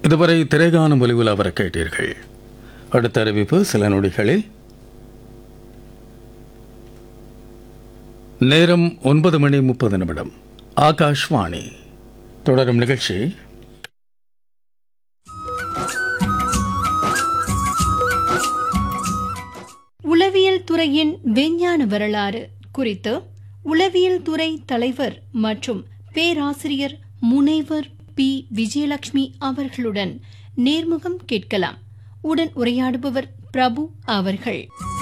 இதுவரை திரைகாணும் ஒலிவில் அவரை கேட்டீர்கள் அடுத்த அறிவிப்பு சில நொடிகளில் நேரம் ஒன்பது மணி முப்பது நிமிடம் ஆகாஷ்வாணி தொடரும் நிகழ்ச்சி உளவியல் துறையின் விஞ்ஞான வரலாறு குறித்து உளவியல் துறை தலைவர் மற்றும் பேராசிரியர் முனைவர் பி விஜயலட்சுமி அவர்களுடன் நேர்முகம் கேட்கலாம் உடன் உரையாடுபவர் பிரபு அவர்கள்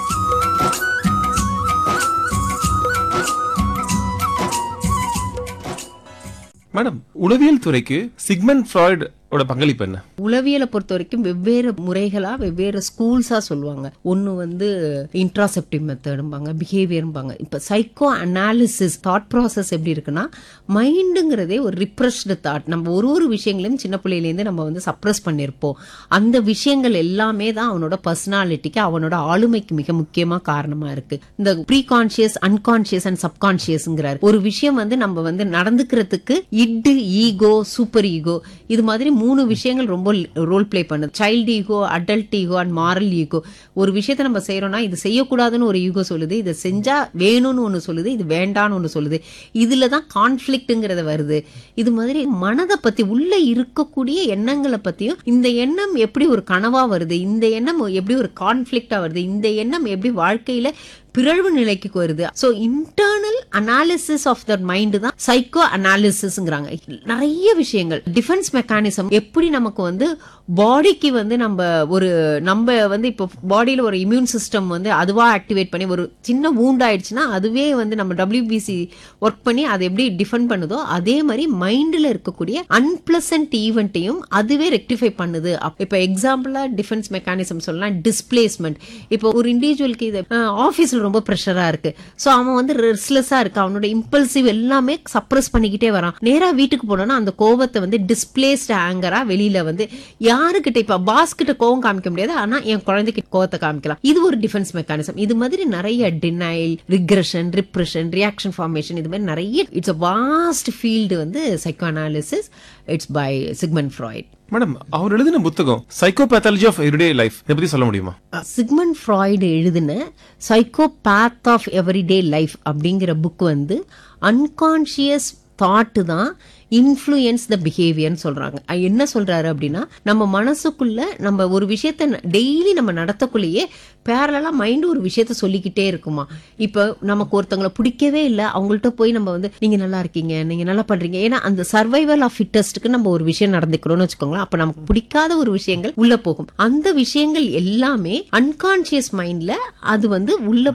மேடம் உளவியல் துறைக்கு சிக்மண்ட் ஃப்ராய்டு ஓட பங்களிப்பு என்ன உளவியலை பொறுத்த வரைக்கும் வெவ்வேறு முறைகளா வெவ்வேறு ஸ்கூல்ஸா சொல்லுவாங்க ஒன்று வந்து இன்ட்ராசெப்டிவ் மெத்தடும்பாங்க பிஹேவியர்பாங்க இப்போ சைக்கோ அனாலிசிஸ் தாட் ப்ராசஸ் எப்படி இருக்குன்னா மைண்டுங்கிறதே ஒரு ரிப்ரெஸ்டு தாட் நம்ம ஒரு ஒரு விஷயங்களையும் சின்ன பிள்ளையிலேருந்து நம்ம வந்து சப்ரஸ் பண்ணியிருப்போம் அந்த விஷயங்கள் எல்லாமே தான் அவனோட பர்சனாலிட்டிக்கு அவனோட ஆளுமைக்கு மிக முக்கியமா காரணமா இருக்கு இந்த ப்ரீ கான்சியஸ் அன்கான்சியஸ் அண்ட் சப்கான்சியஸ்ங்கிறார் ஒரு விஷயம் வந்து நம்ம வந்து நடந்துக்கிறதுக்கு இட்டு ஈகோ சூப்பர் ஈகோ இது மாதிரி மூணு விஷயங்கள் ரொம்ப ரோல் ப்ளே பண்ணுது child ego adult ego and moral ego ஒரு விஷயத்த நம்ம செய்யறோம்னா இது செய்யக்கூடாதுன்னு ஒரு ஈகோ சொல்லுது இதை செஞ்சா வேணும்னு ஒன்று சொல்லுது இது வேண்டான்னு ஒன்று சொல்லுது இதுல தான் கான்ஃபிளிக்ட்டுங்கிறத வருது இது மாதிரி மனதை பத்தி உள்ள இருக்கக்கூடிய எண்ணங்களை பத்தியும் இந்த எண்ணம் எப்படி ஒரு கனவா வருது இந்த எண்ணம் எப்படி ஒரு கான்ஃபிளிக்டா வருது இந்த எண்ணம் எப்படி வாழ்க்கையில பிறழ்வு நிலைக்கு வருது so internal analysis of the mind தான் சைக்கோ அனாலிசிஸ்ங்கிறாங்க நிறைய விஷயங்கள் டிஃபென்ஸ் மெக்கானிசம் எப்படி நமக்கு வந்து பாடிக்கு வந்து நம்ம ஒரு நம்ம வந்து இப்போ பாடியில ஒரு இம்யூன் சிஸ்டம் வந்து அதுவா ஆக்டிவேட் பண்ணி ஒரு சின்ன wound ஆயிடுச்சுன்னா அதுவே வந்து நம்ம டபிள்யூபிசி ஒர்க் பண்ணி அதை எப்படி டிஃபெண்ட் பண்ணுதோ அதே மாதிரி மைண்ட்ல இருக்கக்கூடிய அன்பிளசன்ட் ஈவெண்ட்டையும் அதுவே ரெக்டிஃபை பண்ணுது அப்- இப்போ எக்ஸாம்பிளா டிஃபென்ஸ் மெக்கானிசம் சொல்லலாம் டிஸ்பிளேஸ்மெண்ட் இப்போ ஒரு இண்டிவிஜுவலுக்கு இது ஆஃபீஸில் ரொம்ப ப்ரெஷரா இருக்கு ஸோ அவன் வந்து ரெஸ்ட்லெஸ்ஸா இருக்கு அவனோட இம்பல்சிவ் எல்லாமே சப்ரஸ் பண்ணிக்கிட்டே வரான் நேரா வீட்டுக்கு போனோம்னா அந்த கோவத்தை வந்து டிஸ்பிளேஸ்ட் ஆங்கரா வெளியில வந்து யாருக்கிட்ட இப்ப பாஸ் கிட்ட கோவம் காமிக்க முடியாது ஆனா என் குழந்தைக்கு கோவத்தை காமிக்கலாம் இது ஒரு டிஃபென்ஸ் மெக்கானிசம் இது மாதிரி நிறைய denial regression repression reaction formation இது மாதிரி நிறைய இட்ஸ் அ வாஸ்ட் ஃபீல்டு வந்து psycho analysis it's by Sigmund Freud madam அவர் எழுதின புத்தகம் சைக்கோபேத்தாலஜி ஆஃப் எவ்ரிடே லைஃப் இதை பத்தி சொல்ல முடியுமா சிக்மண்ட் ஃப்ராய்டு எழுதின psycho path of everyday life அப்படிங்கிற புக் வந்து அன்கான்ஷியஸ் தாட்டு தான் இன்ஃப்ளூயன்ஸ் த பிஹேவியர்னு சொல்றாங்க அஹ் என்ன சொல்றாரு அப்படின்னா நம்ம மனசுக்குள்ள நம்ம ஒரு விஷயத்த டெய்லி நம்ம நடத்தக்குள்ளேயே பேரலா மைண்ட் ஒரு விஷயத்த சொல்லிக்கிட்டே இருக்குமா இப்போ நமக்கு ஒருத்தவங்களை பிடிக்கவே இல்லை அவங்கள்ட்ட போய் நம்ம வந்து நீங்க நல்லா இருக்கீங்க நீங்க நல்லா பண்றீங்க ஏன்னா அந்த சர்வைவல் ஆஃப் ஃபிட்டஸ்ட்டுக்கு நம்ம ஒரு விஷயம் நடந்துக்கிறோம்னு வச்சுக்கோங்களேன் அப்ப நமக்கு பிடிக்காத ஒரு விஷயங்கள் உள்ள போகும் அந்த விஷயங்கள் எல்லாமே அன்கான்சியஸ் மைண்ட்ல அது வந்து உள்ள